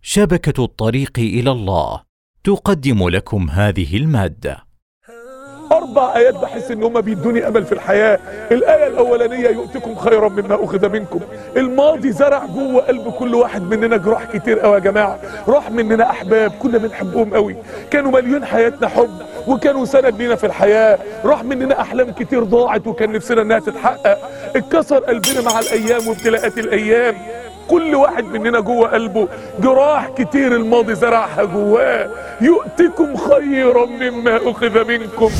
شبكه الطريق الى الله تقدم لكم هذه الماده اربع ايات بحس ان هم بيدوني امل في الحياه الايه الاولانيه يؤتكم خيرا مما اخذ منكم الماضي زرع جوه قلب كل واحد مننا جراح كتير قوي يا جماعه راح مننا احباب كنا بنحبهم قوي كانوا مليون حياتنا حب وكانوا سند لينا في الحياه راح مننا احلام كتير ضاعت وكان نفسنا انها تتحقق اتكسر قلبنا مع الايام وابتلاءات الايام كل واحد مننا جوه قلبه جراح كتير الماضي زرعها جواه يؤتكم خيرا مما اخذ منكم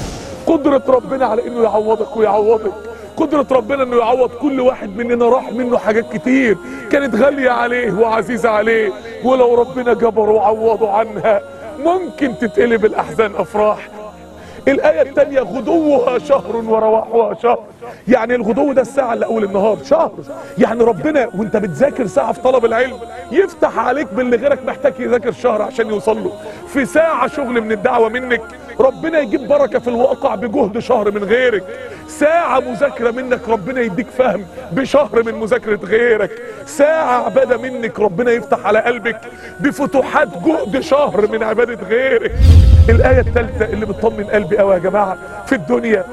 قدرة ربنا على انه يعوضك ويعوضك قدرة ربنا انه يعوض كل واحد مننا راح منه حاجات كتير كانت غالية عليه وعزيزة عليه ولو ربنا جبره وعوضه عنها ممكن تتقلب الاحزان افراح الآية التانية غدوها شهر ورواحها شهر يعني الغدو ده الساعة اللي أول النهار شهر يعني ربنا وانت بتذاكر ساعة في طلب العلم يفتح عليك باللي غيرك محتاج يذاكر شهر عشان يوصل له في ساعة شغل من الدعوة منك ربنا يجيب بركة في الواقع بجهد شهر من غيرك ساعة مذاكرة منك ربنا يديك فهم بشهر من مذاكرة غيرك ساعة عبادة منك ربنا يفتح على قلبك بفتوحات جهد شهر من عبادة غيرك الآية الثالثة اللي بتطمن قلبي قوي يا جماعة في الدنيا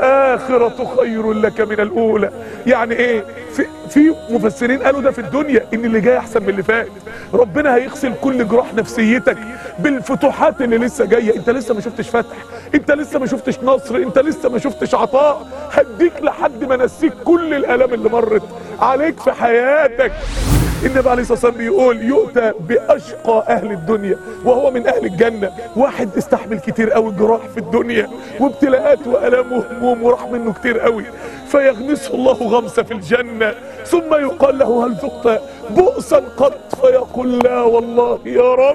وللآخرة خير لك من الأولى يعني إيه في, في مفسرين قالوا ده في الدنيا إن اللي جاي أحسن من اللي فات ربنا هيغسل كل جراح نفسيتك بالفتوحات اللي لسه جاية أنت لسه ما شفتش فتح أنت لسه ما شفتش نصر أنت لسه ما شفتش عطاء هديك لحد ما نسيك كل الآلام اللي مرت عليك في حياتك النبي عليه الصلاه والسلام بيقول يؤتى باشقى اهل الدنيا وهو من اهل الجنه واحد استحمل كتير قوي جراح في الدنيا وابتلاءات والام وهموم وراح منه كتير قوي فيغمسه الله غمسه في الجنه ثم يقال له هل ذقت بؤسا قط فيقول لا والله يا رب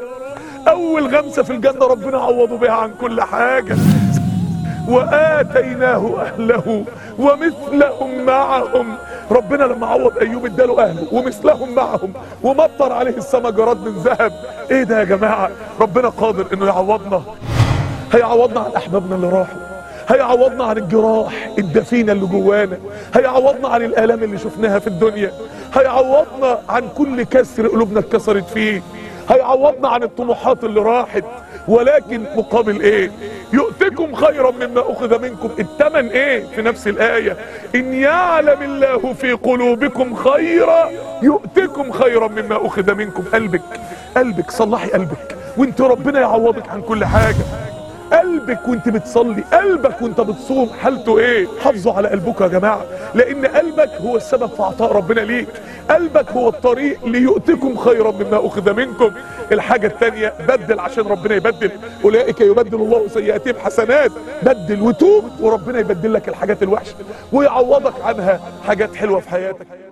اول غمسه في الجنه ربنا عوضه بها عن كل حاجه واتيناه اهله ومثلهم معهم ربنا لما عوض ايوب اداله اهله ومثلهم معهم ومطر عليه السما جراد من ذهب ايه ده يا جماعه ربنا قادر انه يعوضنا هيعوضنا عن احبابنا اللي راحوا هيعوضنا عن الجراح الدفينه اللي جوانا هيعوضنا عن الالام اللي شفناها في الدنيا هيعوضنا عن كل كسر قلوبنا اتكسرت فيه هيعوضنا عن الطموحات اللي راحت ولكن مقابل ايه يؤتكم خيرا مما اخذ منكم التمن ايه في نفس الايه ان يعلم الله في قلوبكم خيرا يؤتكم خيرا مما اخذ منكم قلبك قلبك صلحي قلبك وانت ربنا يعوضك عن كل حاجه قلبك وانت بتصلي قلبك وانت بتصوم حالته ايه حافظوا على قلبكم يا جماعه لان قلبك هو السبب في عطاء ربنا ليك قلبك هو الطريق ليؤتكم خيرا مما اخذ منكم الحاجه الثانيه بدل عشان ربنا يبدل اولئك يبدل الله سيئاتهم حسنات بدل وتوب وربنا يبدل لك الحاجات الوحشه ويعوضك عنها حاجات حلوه في حياتك